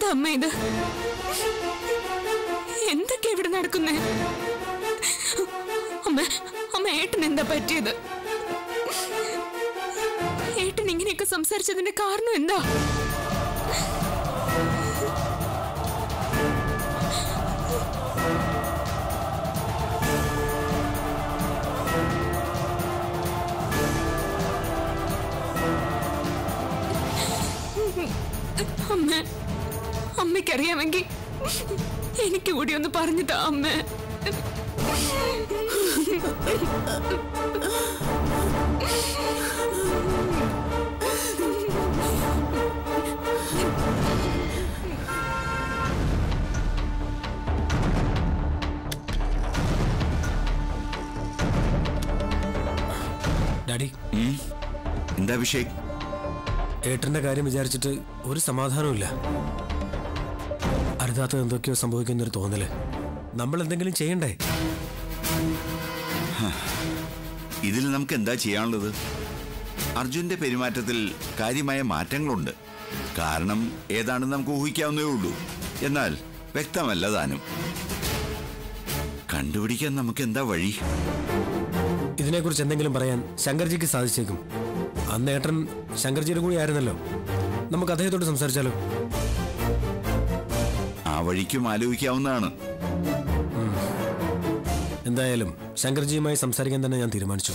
എന്താ അമ്മ ഇത് എന്തൊക്കെ ഇവിടെ നടക്കുന്നേ അമ്മ അമ്മ ഏട്ടൻ എന്താ പറ്റിയത് ഏട്ടൻ ഇങ്ങനെയൊക്കെ സംസാരിച്ചതിന്റെ കാരണം എന്താ അമ്മ അമ്മയ്ക്കറിയാമെങ്കിൽ എനിക്ക് കൂടി ഒന്ന് പറഞ്ഞു താ അമ്മ ഡാഡി എന്താ അഭിഷേക് ഏട്ടന്റെ കാര്യം വിചാരിച്ചിട്ട് ഒരു സമാധാനവുമില്ല അരുതാത്ത എന്തൊക്കെയോ സംഭവിക്കുന്നൊരു തോന്നല് നമ്മൾ എന്തെങ്കിലും ചെയ്യണ്ടേ ഇതിൽ നമുക്ക് എന്താ ചെയ്യാനുള്ളത് അർജുന്റെ പെരുമാറ്റത്തിൽ കാര്യമായ മാറ്റങ്ങളുണ്ട് കാരണം ഏതാണെന്ന് നമുക്ക് ഊഹിക്കാവുന്നേ ഉള്ളൂ എന്നാൽ വ്യക്തമല്ല താനും കണ്ടുപിടിക്കാൻ നമുക്ക് എന്താ വഴി ഇതിനെക്കുറിച്ച് എന്തെങ്കിലും പറയാൻ ശങ്കർജിക്ക് സാധിച്ചേക്കും അന്ന് ഏട്ടൻ ശങ്കർജിയുടെ കൂടി ആയിരുന്നല്ലോ നമുക്ക് അദ്ദേഹത്തോട് സംസാരിച്ചാലോ ആ വഴിക്കും ആലോചിക്കാവുന്നതാണ് എന്തായാലും ശങ്കർജിയുമായി സംസാരിക്കാൻ തന്നെ ഞാൻ തീരുമാനിച്ചു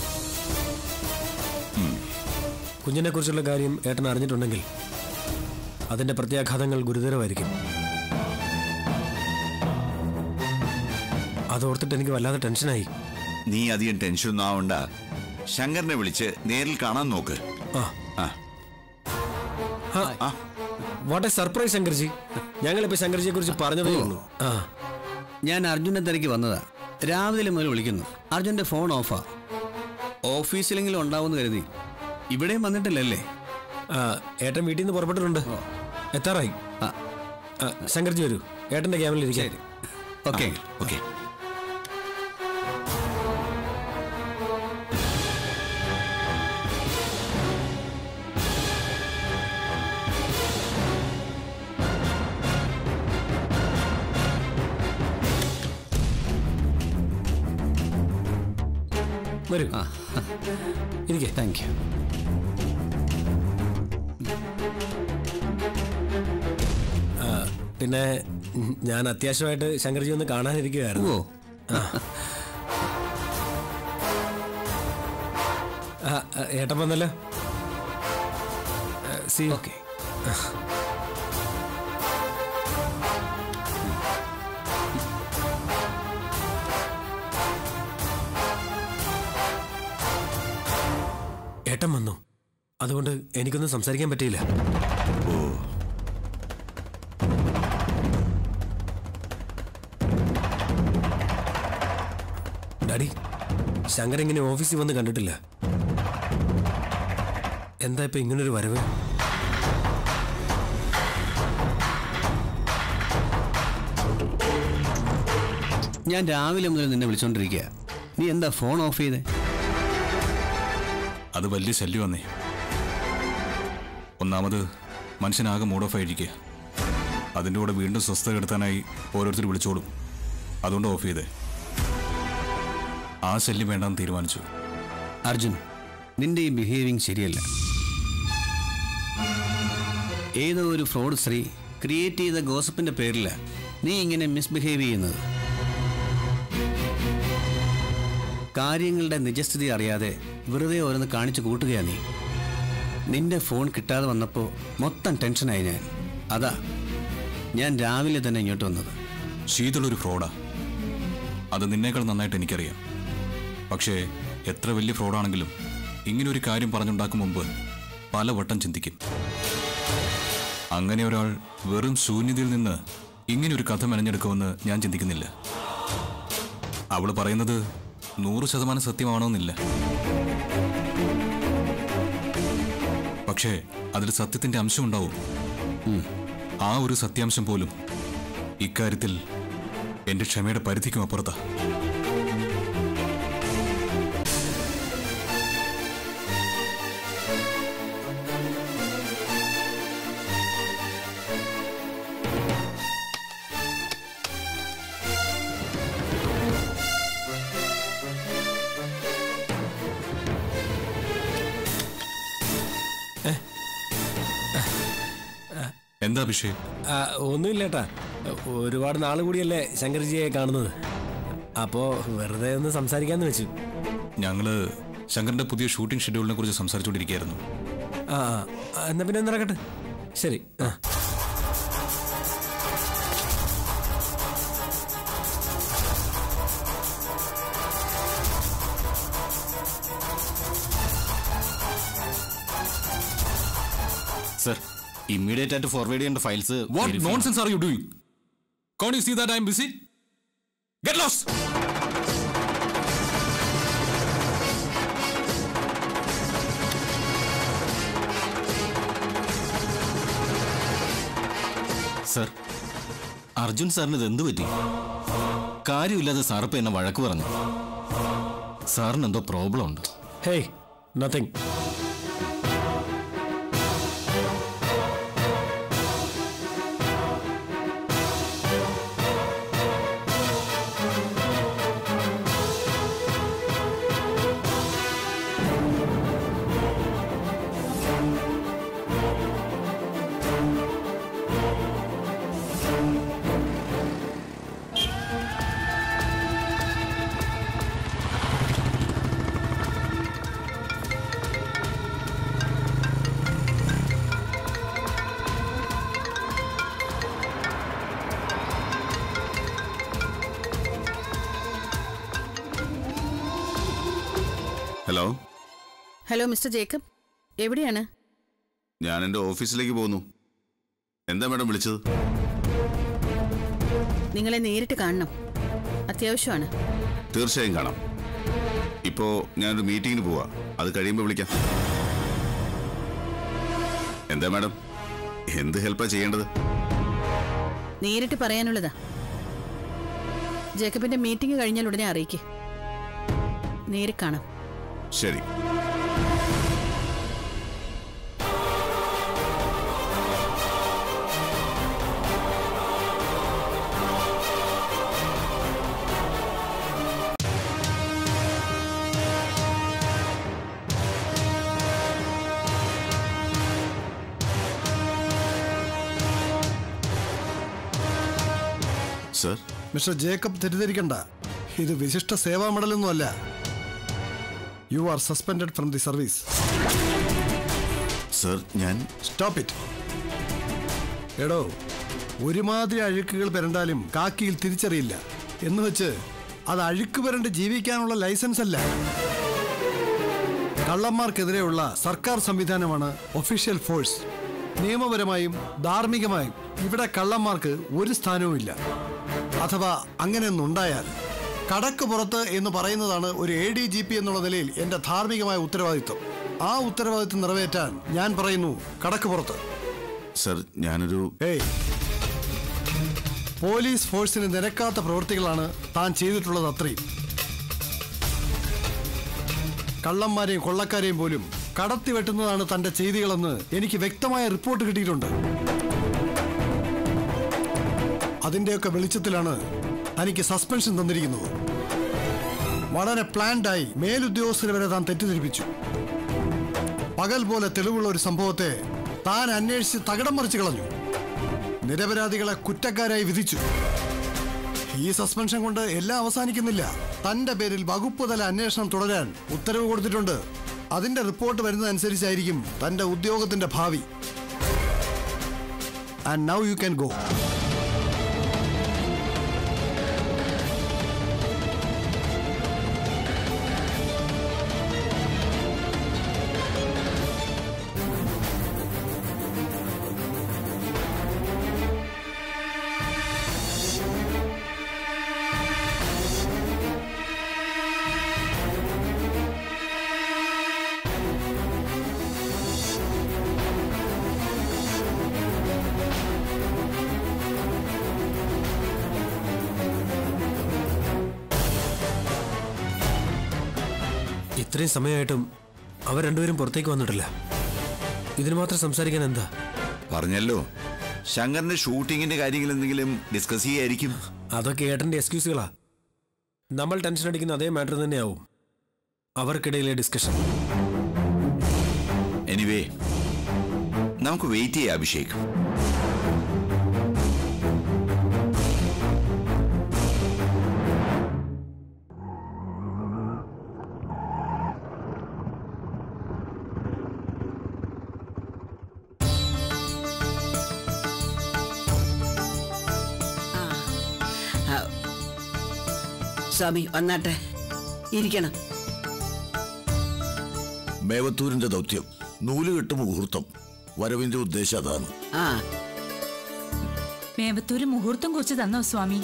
കുഞ്ഞിനെ കുറിച്ചുള്ള കാര്യം ഏട്ടൻ അറിഞ്ഞിട്ടുണ്ടെങ്കിൽ അതിന്റെ പ്രത്യാഘാതങ്ങൾ ഗുരുതരമായിരിക്കും അതോർത്തിട്ട് എനിക്ക് വല്ലാതെ ടെൻഷനായി നീ അധികം ടെൻഷനൊന്നും ആവണ്ട ശങ്കറിനെ വിളിച്ച് നേരിൽ കാണാൻ നോക്ക് ആ ആ ആ വാട്ട് എ സർപ്രൈസ് ശങ്കർജി ഞങ്ങളിപ്പോ ശങ്കർജിയെ കുറിച്ച് പറഞ്ഞതേ ഉള്ളൂ ആ ഞാൻ അർജുനെ തിരക്കി വന്നതാ രാവിലെ മുതൽ വിളിക്കുന്നു അർജുന്റെ ഫോൺ ഓഫാ ഓഫീസിലെങ്കിലും ഉണ്ടാവുമെന്ന് കരുതി ഇവിടെയും വന്നിട്ടില്ലല്ലേ ആ, ഏട്ടൻ വീട്ടിൽ നിന്ന് പുറപ്പെട്ടിട്ടുണ്ട് എത്താറായി ആ ആ, ശങ്കർജി വരൂ ഏട്ടന്റെ ക്യാബിനിൽ ഇരിക്കാം ശരി ഓക്കെ ഓക്കെ വരൂ ആ ഇരിക്കേ താങ്ക് യു പിന്നെ ഉം, ഞാൻ അത്യാവശ്യമായിട്ട് ശങ്കർജി ഒന്ന് കാണാനിരിക്കുകയായിരുന്നു ഓ ആ, ആ, ഏട്ടൻ വന്നല്ലോ സി ഓക്കെ ഏട്ടൻ വന്നു അതുകൊണ്ട് എനിക്കൊന്നും സംസാരിക്കാൻ പറ്റിയില്ല ഡാഡി ശങ്കർ ഇങ്ങനെ ഓഫീസിൽ വന്ന് കണ്ടിട്ടില്ല എന്താ ഇപ്പൊ ഇങ്ങനൊരു വരവ് ഞാൻ രാവിലെ മുതൽ നിന്നെ വിളിച്ചോണ്ടിരിക്കുക നീ എന്താ ഫോൺ ഓഫ് ചെയ്തേ അത് വലിയ ശല്യമെന്നേ ഒന്നാമത് മനുഷ്യനാകെ മൂഡ് ഓഫ് ആയിരിക്കുക അതിൻ്റെ കൂടെ വീണ്ടും സ്വസ്ഥത കെടുത്താനായി ഓരോരുത്തർ വിളിച്ചോളും അതുകൊണ്ട് ഓഫ് ചെയ്തേ ആ ശല്യം വേണ്ടെന്ന് തീരുമാനിച്ചു അർജുൻ നിന്റെ ഈ ബിഹേവിങ് ശരിയല്ല ഏതോ ഒരു ഫ്രോഡ് സ്ത്രീ ക്രിയേറ്റ് ചെയ്ത ഗോസപ്പിന്റെ പേരിൽ നീ ഇങ്ങനെ മിസ്ബിഹേവ് ചെയ്യുന്നത് കാര്യങ്ങളുടെ നിജസ്ഥിതി അറിയാതെ വെറുതെ ഓരോന്ന് കാണിച്ചു കൂട്ടുകയാ നീ നിന്റെ ഫോൺ കിട്ടാതെ വന്നപ്പോൾ മൊത്തം ടെൻഷനായി ഞാൻ അതാ ഞാൻ രാവിലെ തന്നെ ഇങ്ങോട്ട് വന്നത് ശീതളൊരു ഫ്രോഡാ അത് നിന്നേക്കാൾ നന്നായിട്ട് എനിക്കറിയാം പക്ഷേ എത്ര വലിയ ഫ്രോഡാണെങ്കിലും ഇങ്ങനെ ഒരു കാര്യം പറഞ്ഞുണ്ടാക്കും മുമ്പ് പലവട്ടം ചിന്തിക്കും അങ്ങനെ ഒരാൾ വെറും ശൂന്യതയിൽ നിന്ന് ഇങ്ങനെ ഒരു കഥ മെനഞ്ഞെടുക്കുമെന്ന് ഞാൻ ചിന്തിക്കുന്നില്ല അവൾ പറയുന്നത് നൂറ് ശതമാനം സത്യമാണോന്നില്ല പക്ഷേ അതിൽ സത്യത്തിന്റെ അംശം ഉണ്ടാവും ഉം. ആ ഒരു സത്യാംശം പോലും ഇക്കാര്യത്തിൽ എന്റെ ക്ഷമയുടെ പരിധിക്കും അപ്പുറത്താ എന്താ അഭിഷേക് ആ, ഒന്നുമില്ല ഏട്ടാ ഒരുപാട് നാൾ കൂടിയല്ലേ ശങ്കർജിയെ കാണുന്നത് അപ്പോൾ വെറുതെ ഒന്ന് സംസാരിക്കാന്ന് വെച്ചു ഞങ്ങള് ശങ്കറിന്റെ പുതിയ ഷൂട്ടിംഗ് ഷെഡ്യൂളിനെ കുറിച്ച് സംസാരിച്ചുകൊണ്ടിരിക്കുകയായിരുന്നു ആ ആ, ആ, എന്നാ പിന്നെ നടക്കട്ടെ ശരി ആ സർ ഇമ്മീഡിയറ്റ് ആയിട്ട് ഫോർവേഡ് ചെയ്യേണ്ട files what nonsense are you doing can't you see that I am busy get lost sir Arjun സാറിന് ഇത് എന്ത് പറ്റി കാര്യമില്ലാതെ സാറിപ്പോ എന്നെ വഴക്ക് പറഞ്ഞു സാറിന് എന്തോ പ്രോബ്ലം ഉണ്ട് hey nothing hello hello mister Jacob എവിടെയാണ് ഞാൻ എൻ്റെ ഓഫീസിലേക്ക് പോകുന്നു എന്താ മാഡം വിളിച്ചത് നിങ്ങളെ നേരിട്ട് കാണണം അത്യാവശ്യമാണ് തീർച്ചയായും കാണാം ഇപ്പോ ഞാനൊരു മീറ്റിങ്ങിന് പോവാ അത് കഴിയുമ്പോൾ വിളിക്കാം എന്താ മാഡം എന്ത് ഹെൽപ്പാ ചെയ്യേണ്ടത് നേരിട്ട് പറയാനുള്ളതാ ജേക്കബിന്റെ മീറ്റിംഗ് കഴിഞ്ഞാൽ ഉടനെ അറിയിക്കേ നേരിൽ കാണാം ശരി സർ മിസ്റ്റർ ജേക്കബ് തെറ്റിദ്ധരിക്കണ്ട ഇത് വിശിഷ്ട സേവാ മെഡലൊന്നുമല്ല you are suspended from the service sir ഞാൻ സ്റ്റോപ്പ് ഇറ്റ് എടോ ഒരുമാതിരി അഴുക്കുകൾ പെരണ്ടാലും കാക്കിയിൽ തിരിച്ചറിയില്ല എന്ന് വെച്ച് അത് അഴുക്ക് പെരണ്ട് ജീവിക്കാനുള്ള ലൈസൻസ് അല്ല കള്ളന്മാർക്കെതിരെയുള്ള സർക്കാർ സംവിധാനമാണ് ഒഫീഷ്യൽ ഫോഴ്സ് നിയമപരമായും ധാർമ്മികമായും ഇവിടെ കള്ളന്മാർക്ക് ഒരു സ്ഥാനവുമില്ല അഥവാ അങ്ങനെയൊന്നുണ്ടായാൽ കടക്ക് പുറത്ത് എന്ന് പറയുന്നതാണ് ഒരു എ ഡി ജി പി എന്നുള്ള നിലയിൽ എന്റെ ധാർമ്മികമായ ഉത്തരവാദിത്വം ആ ഉത്തരവാദിത്വം നിറവേറ്റാൻ ഞാൻ പറയുന്നു കടക്ക് പുറത്ത് സർ ഞാനൊരു ഏയ് പോലീസ് ഫോഴ്സിന് നിരക്കാത്ത പ്രവൃത്തികളാണ് താൻ ചെയ്തിട്ടുള്ളത് അത്രയും കള്ളന്മാരെയും കൊള്ളക്കാരെയും പോലും കടത്തി വെട്ടുന്നതാണ് തന്റെ ചെയ്തികളെന്ന് എനിക്ക് വ്യക്തമായ റിപ്പോർട്ട് കിട്ടിയിട്ടുണ്ട് അതിന്റെയൊക്കെ വെളിച്ചത്തിലാണ് തനിക്ക് സസ്പെൻഷൻ തന്നിരിക്കുന്നത് വളരെ പ്ലാൻഡായി മേലുദ്യോഗസ്ഥരെ വരെ താൻ തെറ്റിദ്ധരിപ്പിച്ചു പകൽ പോലെ തെളിവുള്ള ഒരു സംഭവത്തെ താൻ അന്വേഷിച്ച് തകിടം മറിച്ച് കളഞ്ഞു നിരപരാധികളെ കുറ്റക്കാരായി വിധിച്ചു ഈ സസ്പെൻഷൻ കൊണ്ട് എല്ലാം അവസാനിക്കുന്നില്ല തന്റെ പേരിൽ വകുപ്പ് തല അന്വേഷണം തുടരാൻ ഉത്തരവ് കൊടുത്തിട്ടുണ്ട് അതിന്റെ റിപ്പോർട്ട് വരുന്നതനുസരിച്ചായിരിക്കും തന്റെ ഉദ്യോഗത്തിന്റെ ഭാവി and now you can go ഇത്രയും സമയമായിട്ടും അവർ രണ്ടുപേരും പുറത്തേക്ക് വന്നിട്ടില്ല ഇതിന് മാത്രം സംസാരിക്കാൻ എന്താ പറഞ്ഞല്ലോ ശങ്കറിന്റെ ഷൂട്ടിങ്ങിന്റെ കാര്യങ്ങൾ എന്തെങ്കിലും ഡിസ്കസ് ചെയ്യായിരിക്കും അതൊക്കെ ഏട്ടൻ്റെ എക്സ്ക്യൂസുകളാ നമ്മൾ ടെൻഷൻ അടിക്കുന്ന അതേ മാറ്റർ തന്നെയാവും അവർക്കിടയിലെ ഡിസ്കഷൻ എനിവേ നമുക്ക് വെയിറ്റ് ചെയ്യാം അഭിഷേക് സ്വാമി വന്നാട്ടെ ഇരിക്കണം മേവത്തൂരിന്റെ ദൗത്യം നൂലുകെട്ട് മുഹൂർത്തം വരവിന്റെ ഉദ്ദേശം അതാണ് ആ മേവത്തൂര് മുഹൂർത്തം കുറിച്ച് തന്നോ സ്വാമി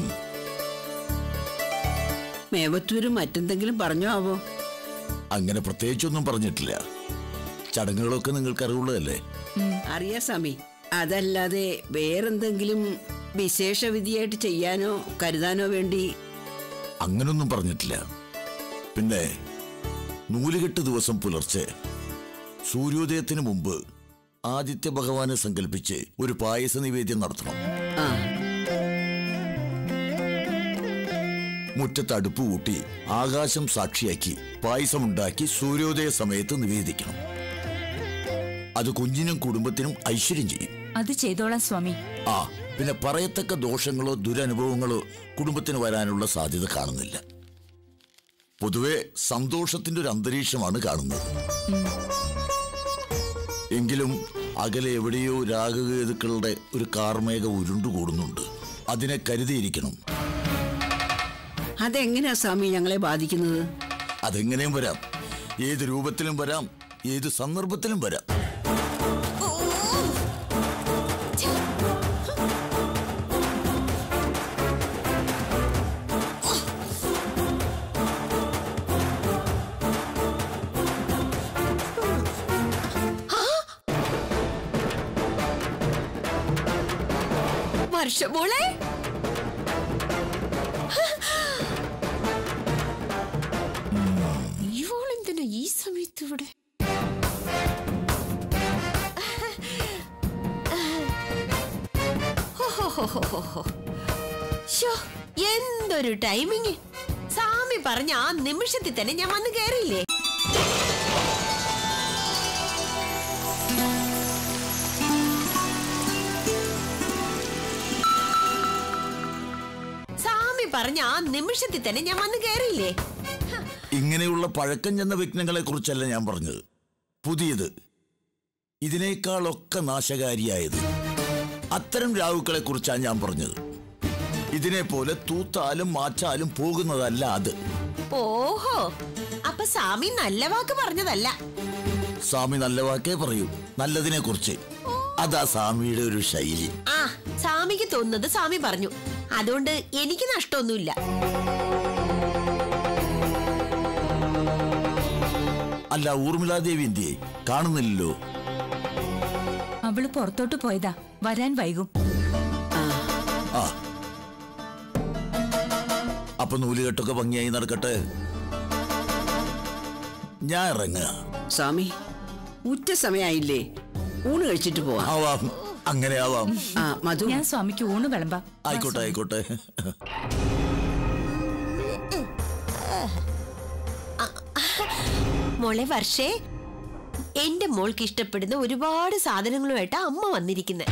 മേവത്തൂരും മറ്റെന്തെങ്കിലും പറഞ്ഞോ ആവോ അങ്ങനെ പ്രത്യേകിച്ചൊന്നും പറഞ്ഞിട്ടില്ല ചടങ്ങുകളൊക്കെ നിങ്ങൾക്ക് അറിവുള്ളതല്ലേ അറിയാ സ്വാമി അതല്ലാതെ വേറെന്തെങ്കിലും വിശേഷ വിധിയായിട്ട് ചെയ്യാനോ കരുതാനോ വേണ്ടി അങ്ങനൊന്നും പറഞ്ഞിട്ടില്ല പിന്നെ നൂലുകെട്ട് ദിവസം പുലർച്ചെ സൂര്യോദയത്തിന് മുമ്പ് ആദിത്യ ഭഗവാനെ സങ്കല്പിച്ച് ഒരു പായസ നിവേദ്യം നടത്തണം ആ മുറ്റത്ത് അടുപ്പ് കൂട്ടി ആകാശം സാക്ഷിയാക്കി പായസമുണ്ടാക്കി സൂര്യോദയ സമയത്ത് നിവേദിക്കണം അത് കുഞ്ഞിനും കുടുംബത്തിനും ഐശ്വര്യം ചെയ്യും അത് ചെയ്തോളാം സ്വാമി ആ പിന്നെ പറയത്തക്ക ദോഷങ്ങളോ ദുരനുഭവങ്ങളോ കുടുംബത്തിന് വരാനുള്ള സാധ്യത കാണുന്നില്ല പൊതുവെ സന്തോഷത്തിന്റെ ഒരു അന്തരീക്ഷമാണ് കാണുന്നത് എങ്കിലും അകലെ എവിടെയോ രാഗകേതുക്കളുടെ ഒരു കാർമേഘ ഉരുണ്ടുകൂടുന്നുണ്ട് അതിനെ കരുതിയിരിക്കണം അതെങ്ങനെയാ സ്വാമി ഞങ്ങളെ ബാധിക്കുന്നത് അതെങ്ങനെയും വരാം ഏത് രൂപത്തിലും വരാം ഏത് സന്ദർഭത്തിലും വരാം വർഷമോളെ ഇവളെന്തിനാ ഈ സമയത്ത് ഇവിടെ ഹോഹോഹോഹോഹോ. ശ്ശോ, എന്തൊരു ടൈമിങ് സാമി പറഞ്ഞ ആ നിമിഷത്തിൽ തന്നെ ഞാൻ വന്ന് കയറിയില്ലേ സാമി പറഞ്ഞ ആ നിമിഷത്തിൽ തന്നെ ഞാൻ വന്ന് കയറിയില്ലേ ഇങ്ങനെയുള്ള പഴക്കം ചെന്ന വിഘ്നങ്ങളെ കുറിച്ചല്ല ഞാൻ പറഞ്ഞത് പുതിയത് ഇതിനേക്കാളൊക്കെ നാശകാരിയായത് അത്തരം രാവുക്കളെ കുറിച്ചാണ് ഞാൻ പറഞ്ഞത് ഇതിനെ പോലെ തൂത്താലും മാച്ചാലും പോകുന്നതല്ല അത് ഓഹോ അപ്പൊ സാമി നല്ല വാക്ക് പറഞ്ഞതല്ല സ്വാമി നല്ല വാക്കേ പറയൂ നല്ലതിനെ കുറിച്ച് അതാ സ്വാമിയുടെ ഒരു ശൈലി ആ സാമിക്ക് തോന്നുന്നത് സാമി പറഞ്ഞു അതുകൊണ്ട് എനിക്ക് നഷ്ടമൊന്നുമില്ല അല്ല ഊർമിളാദേവി എന്തിയെ കാണുന്നില്ലല്ലോ അവള് പുറത്തോട്ട് പോയതാ വരാൻ വൈകും ആ അപ്പൊ നൂലുകെട്ടൊക്കെ ഭംഗിയായി നടക്കട്ടെ ഞാൻ ഇറങ്ങുക സ്വാമി ഉച്ച സമയായില്ലേ ഊണ് കഴിച്ചിട്ട് പോവാം ആവാം അങ്ങനെ ആവാം ആ മധു ഞാൻ സ്വാമിക്ക് ഊണ് വിളമ്പാം ആയിക്കോട്ടെ ആയിക്കോട്ടെ മോളെ വർഷേ എന്റെ മോൾക്ക് ഇഷ്ടപ്പെടുന്ന ഒരുപാട് സാധനങ്ങളുമായിട്ടാ അമ്മ വന്നിരിക്കുന്നത്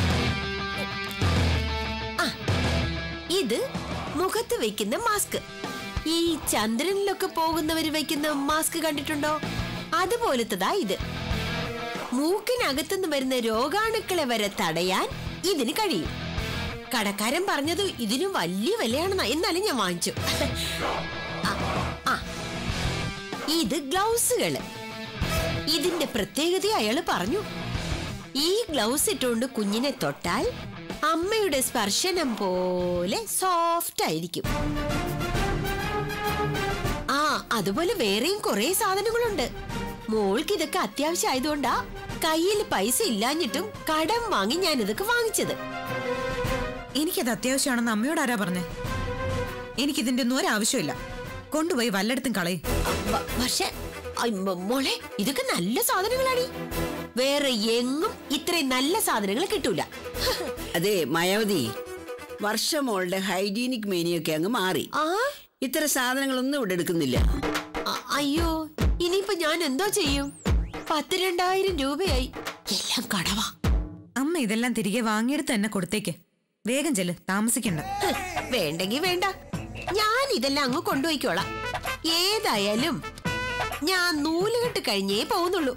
ആ ഇത് മുഖത്ത് വെക്കുന്ന മാസ്ക് ഈ ചന്ദ്രനിലൊക്കെ പോകുന്നവര് വെക്കുന്ന മാസ്ക് കണ്ടിട്ടുണ്ടോ അതുപോലത്തതാ ഇത് മൂക്കിനകത്തുനിന്ന് വരുന്ന രോഗാണുക്കളെ വരെ തടയാൻ ഇതിന് കഴിയും കടക്കാരൻ പറഞ്ഞത് ഇതിന് വലിയ വിലയാണെന്ന എന്നാലും ഞാൻ വാങ്ങിച്ചു ആ, ആ. ഇത് ഗ്ലൗസുകള് ഇതിന്റെ പ്രത്യേകത അയാള് പറഞ്ഞു ഈ ഗ്ലൗസ് ഇട്ടുകൊണ്ട് കുഞ്ഞിനെ തൊട്ടാൽ അമ്മയുടെ സ്പർശനം പോലെ സോഫ്റ്റ് ആയിരിക്കും ആ അതുപോലെ വേറെയും കുറെ സാധനങ്ങളുണ്ട് മോൾക്ക് ഇതൊക്കെ അത്യാവശ്യം ആയതുകൊണ്ടാ കയ്യിൽ പൈസ ഇല്ലാഞ്ഞിട്ടും കടം വാങ്ങി ഞാൻ ഇതൊക്കെ വാങ്ങിച്ചത് എനിക്കത് അത്യാവശ്യമാണെന്ന് അമ്മയോട് ആരാ പറഞ്ഞേ എനിക്കിതിന്റെ ഒന്നും ഒരാവശ്യമില്ല കൊണ്ടുപോയി വല്ലയിടത്തും കളയും വ- പക്ഷേ ഐ, മ- മോളെ ഇതൊക്കെ നല്ല സാധനങ്ങളാടി വേറെ എങ്ങും ഇത്രയും നല്ല സാധനങ്ങൾ കിട്ടൂല അതെ മായാവതി വർഷമോളുടെ ഹൈജീനിക് മേനിയൊക്കെ അങ്ങ് മാറി ആ ഇത്തരം സാധനങ്ങളൊന്നും ഇവിടെ എടുക്കുന്നില്ല അ- അയ്യോ ഇനിയിപ്പോ ഞാൻ എന്തോ ചെയ്യും പത്ത് രണ്ടായിരം രൂപയായി എല്ലാം കടവാ അമ്മ ഇതെല്ലാം തിരികെ വാങ്ങിയെടുത്ത് തന്നെ കൊടുത്തേക്ക് വേഗം ചെല്ല് താമസിക്കണ്ട ഹ്, വേണ്ടെങ്കി വേണ്ട ഞാൻ ഇതെല്ലാം അങ്ങ് കൊണ്ടുപോയിക്കോളാം ഏതായാലും ഞാൻ നൂലുകെട്ട് കഴിഞ്ഞേ പോകുന്നുള്ളൂ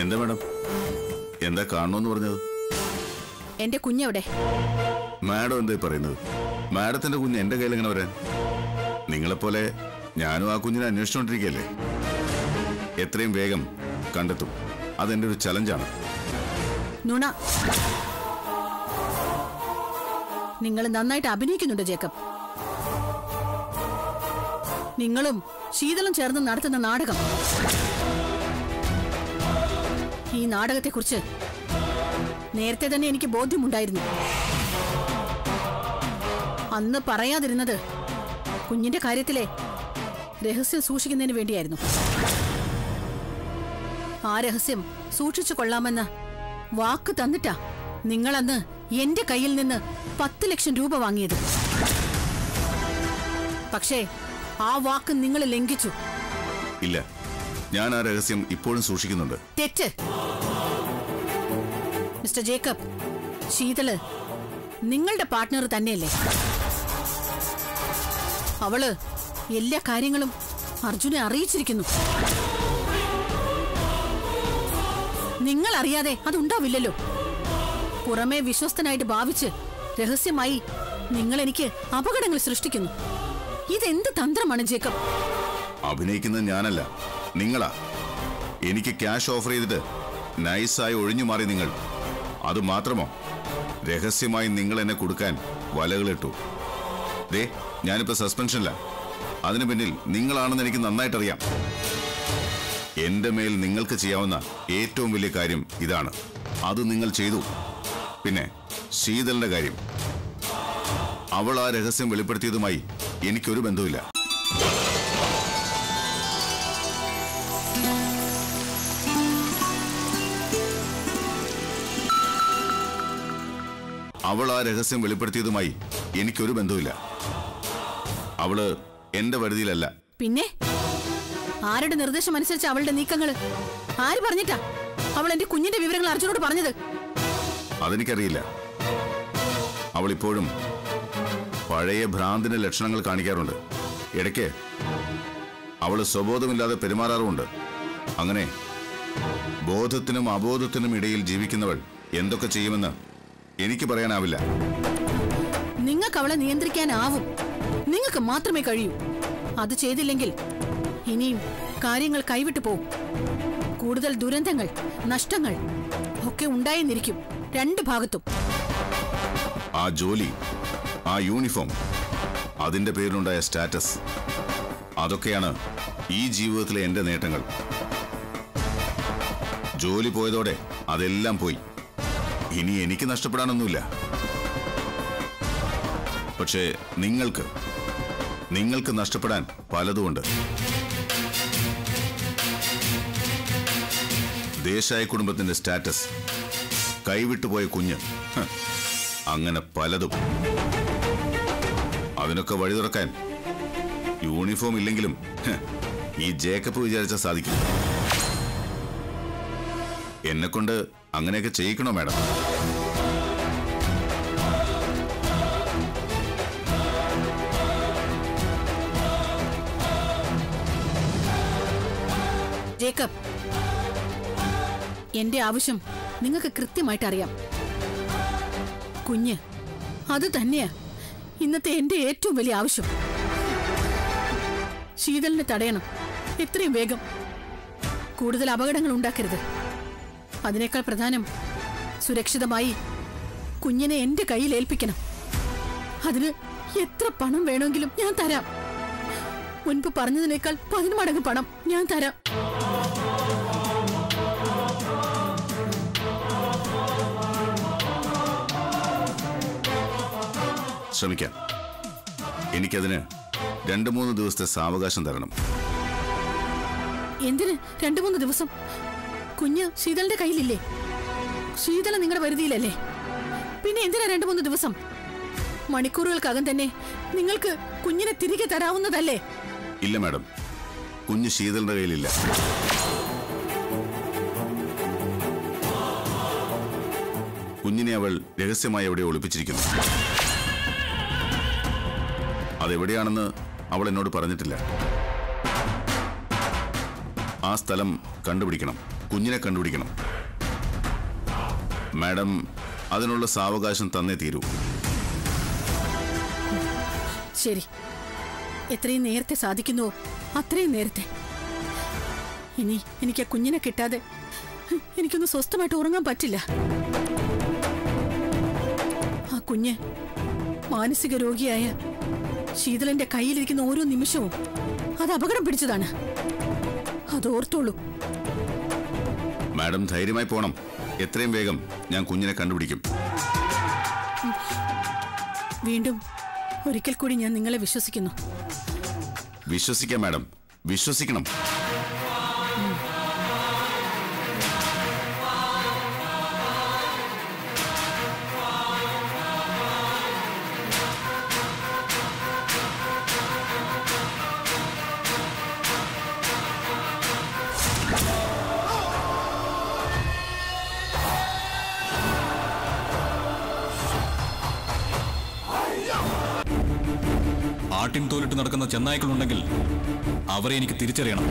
എന്താ മാഡം എന്താ കാണണമെന്ന് പറഞ്ഞത് എന്റെ കുഞ്ഞെവിടെ മാഡം എന്താ ഈ പറയുന്നത് മാഡത്തിന്റെ കുഞ്ഞ് എന്റെ കയ്യിൽ എങ്ങനെ വരാൻ നിങ്ങളെപ്പോലെ ഞാനും ആ കുഞ്ഞിനെ അന്വേഷിച്ചുകൊണ്ടിരിക്കുകയല്ലേ എത്രയും വേഗം കണ്ടെത്തും അതെന്റെ ഒരു ചലഞ്ചാണ് നുണ നിങ്ങൾ നന്നായിട്ട് അഭിനയിക്കുന്നുണ്ട് ജേക്കബ് നിങ്ങളും ശീതളും ചേർന്ന് നടത്തുന്ന നാടകം ഈ നാടകത്തെക്കുറിച്ച് നേരത്തെ തന്നെ എനിക്ക് ബോധ്യമുണ്ടായിരുന്നു അന്ന് പറയാതിരുന്നത് കുഞ്ഞിന്റെ കാര്യത്തിലെ രഹസ്യം സൂക്ഷിക്കുന്നതിന് വേണ്ടിയായിരുന്നു ആ രഹസ്യം സൂക്ഷിച്ചു കൊള്ളാമെന്ന് വാക്ക് തന്നിട്ടാ നിങ്ങളന്ന് എന്റെ കയ്യിൽ നിന്ന് പത്ത് ലക്ഷം രൂപ വാങ്ങിയത് പക്ഷേ ആ വാക്ക് നിങ്ങൾ ലംഘിച്ചു ഇല്ല ഞാൻ ആ രഹസ്യം ഇപ്പോഴും സൂക്ഷിക്കുന്നുണ്ട് തെറ്റ് മിസ്റ്റർ ജേക്കബ് ശീതള് നിങ്ങളുടെ പാർട്ട്ണർ തന്നെയല്ലേ അവള് എല്ലാ കാര്യങ്ങളും അർജുനെ അറിയിച്ചിരിക്കുന്നു നിങ്ങൾ അറിയാതെ അതുണ്ടാവില്ലല്ലോ പുറമേ വിശ്വസ്തനായിട്ട് ഭാവിച്ച് രഹസ്യമായി നിങ്ങൾ എനിക്ക് അപകടങ്ങൾ സൃഷ്ടിക്കുന്നു ഇതെന്ത് തന്ത്രമാണ് ജേക്കബ് അഭിനയിക്കുന്നത് ഞാനല്ല നിങ്ങളാ എനിക്ക് ക്യാഷ് ഓഫർ ചെയ്തിട്ട് നൈസായി ഒഴിഞ്ഞു മാറി നിങ്ങൾ അത് മാത്രമോ രഹസ്യമായി നിങ്ങൾ എന്നെ കൊടുക്കാൻ വലകളിട്ടു ദേ ഞാനിപ്പോ സസ്പെൻഷനില്ല അതിനു പിന്നിൽ നിങ്ങളാണെന്ന് എനിക്ക് നന്നായിട്ടറിയാം എന്റെ മേൽ നിങ്ങൾക്ക് ചെയ്യാവുന്ന ഏറ്റവും വലിയ കാര്യം ഇതാണ് അത് നിങ്ങൾ ചെയ്തു പിന്നെ ശീതലിന്റെ കാര്യം അവൾ ആ രഹസ്യം വെളിപ്പെടുത്തിയതുമായി എനിക്കൊരു ബന്ധവുമില്ല അവൾ ആ രഹസ്യം വെളിപ്പെടുത്തിയതുമായി എനിക്കൊരു ബന്ധവുമില്ല അവള് എന്റെ പരിധിയിലല്ല പിന്നെ ആരുടെ നിർദ്ദേശം അനുസരിച്ച് അവളുടെ നീക്കങ്ങള് ആര് പറഞ്ഞിട്ടാ അവൾ എന്റെ കുഞ്ഞിന്റെ വിവരങ്ങൾ അർജുനോട് പറഞ്ഞത് അതെനിക്കറിയില്ല അവൾ ഇപ്പോഴും പഴയ ഭ്രാന്തിന്റെ ലക്ഷണങ്ങൾ കാണിക്കാറുണ്ട് ഇടയ്ക്ക് അവൾ സ്വബോധമില്ലാതെ പെരുമാറാറുമുണ്ട് അങ്ങനെ ബോധത്തിനും അബോധത്തിനും ഇടയിൽ ജീവിക്കുന്നവൾ എന്തൊക്കെ ചെയ്യുമെന്ന് എനിക്ക് പറയാനാവില്ല നിങ്ങൾക്ക് അവളെ നിയന്ത്രിക്കാനാവും നിങ്ങൾക്ക് മാത്രമേ കഴിയൂ അത് ചെയ്തില്ലെങ്കിൽ ഇനിയും കാര്യങ്ങൾ കൈവിട്ടു പോവും കൂടുതൽ ദുരന്തങ്ങൾ നഷ്ടങ്ങൾ ഒക്കെ ഉണ്ടായെന്നിരിക്കും രണ്ട് ഭാഗത്തും ആ ജോലി ആ യൂണിഫോം അതിന്റെ പേരിലുണ്ടായ സ്റ്റാറ്റസ് അതൊക്കെയാണ് ഈ ജീവിതത്തിലെ എന്റെ നേട്ടങ്ങൾ ജോലി പോയതോടെ അതെല്ലാം പോയി ഇനി എനിക്ക് നഷ്ടപ്പെടാനൊന്നുമില്ല പക്ഷേ നിങ്ങൾക്ക് നിങ്ങൾക്ക് നഷ്ടപ്പെടാൻ പലതുമുണ്ട് ദേശായ കുടുംബത്തിന്റെ സ്റ്റാറ്റസ് കൈവിട്ടുപോയ കുഞ്ഞ് ഹ്, അങ്ങനെ പലതും അതിനൊക്കെ വഴി തുറക്കാൻ യൂണിഫോം ഇല്ലെങ്കിലും ഹ്, ഈ ജേക്കപ്പ് വിചാരിച്ചാൽ സാധിക്കും എന്നെ കൊണ്ട് അങ്ങനെയൊക്കെ ചെയ്യിക്കണോ മാഡം ജേക്കബ് എന്റെ ആവശ്യം നിങ്ങൾക്ക് കൃത്യമായിട്ട് അറിയാം കുഞ്ഞ് അത് തന്നെയാ ഇന്നത്തെ എന്റെ ഏറ്റവും വലിയ ആവശ്യം ശീതളിനെ തടയണം എത്രയും വേഗം കൂടുതൽ അപകടങ്ങൾ ഉണ്ടാക്കരുത് അതിനേക്കാൾ പ്രധാനം സുരക്ഷിതമായി കുഞ്ഞിനെ എന്റെ കയ്യിൽ ഏൽപ്പിക്കണം അതിന് എത്ര പണം വേണമെങ്കിലും ഞാൻ തരാം മുൻപ് പറഞ്ഞതിനേക്കാൾ പതിന് മടങ്ങ് പണം ഞാൻ തരാം ശ്രമിക്കാം എനിക്കതിന് രണ്ട് മൂന്ന് ദിവസത്തെ സാവകാശം തരണം എന്തിന് രണ്ടു മൂന്ന് ദിവസം കുഞ്ഞ് ശീതളിന്റെ കയ്യിലില്ലേ ശീതള നിങ്ങളുടെ പരിധിയിലല്ലേ പിന്നെ എന്തിനാ രണ്ടു മൂന്ന് ദിവസം മണിക്കൂറുകൾക്കകം തന്നെ നിങ്ങൾക്ക് കുഞ്ഞിനെ തിരികെ തരാവുന്നതല്ലേ ഇല്ല മാഡം കുഞ്ഞ് ശീതളിന്റെ കയ്യിലില്ല കുഞ്ഞിനെ അവൾ രഹസ്യമായി എവിടെ ഒളിപ്പിച്ചിരിക്കുന്നു അതെവിടെയാണെന്ന് അവൾ എന്നോട് പറഞ്ഞിട്ടില്ല ആ സ്ഥലം കണ്ടുപിടിക്കണം കുഞ്ഞിനെ കണ്ടുപിടിക്കണം മാഡം അതിനുള്ള സാവകാശം തന്നേ തീരൂ ശരി എത്രയും നേരത്തെ സാധിക്കുന്നുവോ അത്രയും നേരത്തെ ഇനി എനിക്ക് ആ കുഞ്ഞിനെ കിട്ടാതെ എനിക്കൊന്ന് സ്വസ്ഥമായിട്ട് ഉറങ്ങാൻ പറ്റില്ല ആ കുഞ്ഞ് മാനസിക രോഗിയായ ശീതളന്റെ കയ്യിലിരിക്കുന്ന ഓരോ നിമിഷവും അത് അപകടം പിടിച്ചതാണ് അത് ഓർത്തോളൂ മാഡം ധൈര്യമായി പോണം എത്രയും വേഗം ഞാൻ കുഞ്ഞിനെ കണ്ടുപിടിക്കും വീണ്ടും ഒരിക്കൽ കൂടി ഞാൻ നിങ്ങളെ വിശ്വസിക്കുന്നു വിശ്വസിക്കാം മാഡം വിശ്വസിക്കണം ആട്ടിൻ തോലിട്ട് നടക്കുന്ന ചെന്നായ്ക്കളുണ്ടെങ്കിൽ അവരെ എനിക്ക് തിരിച്ചറിയണം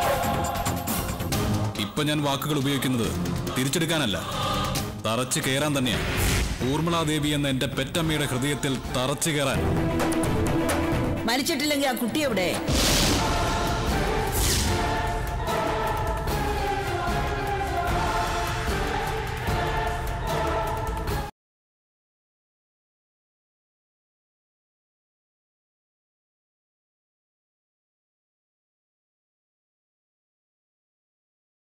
ഇപ്പൊ ഞാൻ വാക്കുകൾ ഉപയോഗിക്കുന്നത് തിരിച്ചെടുക്കാനല്ല തറച്ചു കയറാൻ തന്നെയാണ് ഊർമിളാദേവി എന്ന എന്റെ പെറ്റമ്മയുടെ ഹൃദയത്തിൽ തറച്ചു കയറാൻ മരിച്ചിട്ടില്ലെങ്കിൽ ആ കുട്ടി എവിടെ